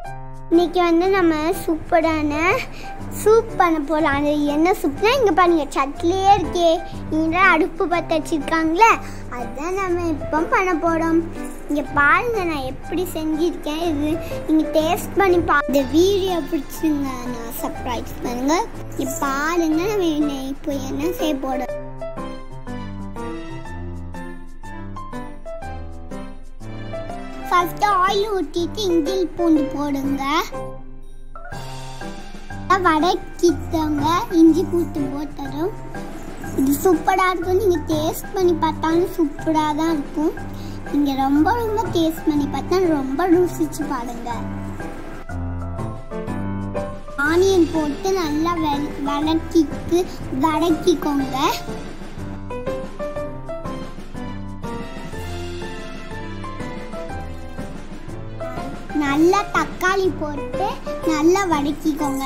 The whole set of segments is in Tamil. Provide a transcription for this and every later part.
இன்னைக்கு வந்து நம்ம சூப்பரான சூப் பண்ண போகிறோம் அது என்ன சூப்னா இங்கே பாருங்க சட்லியே இருக்கே இங்கே அடுப்பு பற்ற வச்சிருக்காங்களே அதுதான் நம்ம இப்போ பண்ண போகிறோம் இங்கே பாருங்க நான் எப்படி செஞ்சுருக்கேன் இது நீங்கள் டேஸ்ட் பண்ணி பா இந்த வீடியோ பிடிச்சிருங்க நான் சர்ப்ரைஸ் பண்ணுங்க இங்கே பாருங்க நம்ம என்ன இப்போ என்ன செய்ய போகிறோம் ஃபர்ஸ்ட் ஆயில் ஊற்றிட்டு இஞ்சில் பூண்டு போடுங்க வடக்கித்தவங்க இஞ்சி பூண்டு போட்டதும் இது சூப்பராக இருக்கும் நீங்கள் டேஸ்ட் பண்ணி பார்த்தாலும் சூப்பராக தான் இருக்கும் நீங்கள் ரொம்ப ரொம்ப டேஸ்ட் பண்ணி பார்த்தா ரொம்ப ருசிச்சு பாருங்க ஆனியன் போட்டு நல்லா வெ- வதக்கிட்டு வதக்கிக்கோங்க நல்லா தக்காளி போட்டு நல்லா வதக்கிக்கோங்க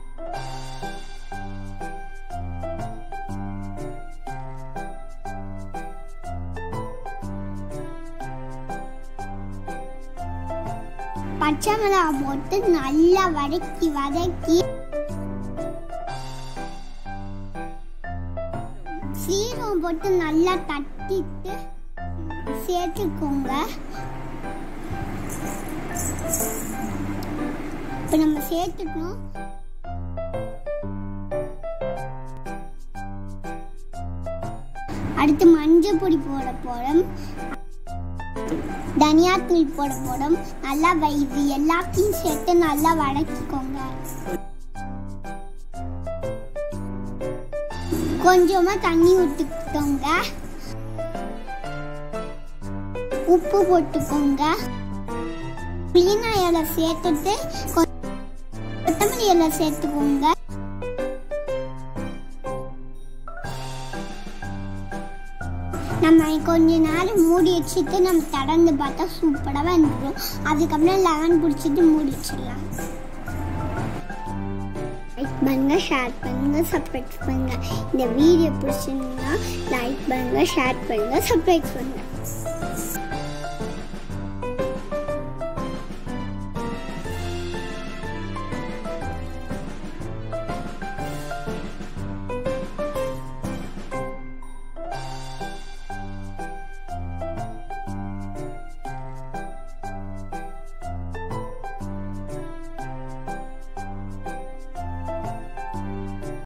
பச்சை மிளகாய் போட்டு நல்லா வதக்கி வதக்கி சீரகம் போட்டு நல்லா தட்டிட்டு சேர்த்துக்கோங்க இப்போ நம்ம சேர்த்துக்கணும் அடுத்து மஞ்சள் பொடி போட போறோம் தனியாத்தூள் போட போறோம் நல்லா வ- இது எல்லாத்தையும் சேர்த்து நல்லா வதக்கிக்கோங்க கொஞ்சமா தண்ணி ஊற்றிக்கோங்க உப்பு போட்டுக்கோங்க புளினா இலை சேர்த்துட்டு கொ- கொத்தமல்லி இலை சேர்த்துக்கோங்க நம்ம கொஞ்ச நேரம் மூடி வச்சுட்டு நம்ம திறந்து பார்த்தா சூப்பராக வந்துடும் அதுக்கப்புறம் லெமன் பிடிச்சிட்டு மூடி வச்சிடலாம் லைக் பண்ணுங்க ஷேர் பண்ணுங்க சப்ஸ்கிரைப் பண்ணுங்க இந்த வீடியோ பிடிச்சிருந்தா லைக் பண்ணுங்க ஷேர் பண்ணுங்க சப்ஸ்கிரைப் பண்ணுங்க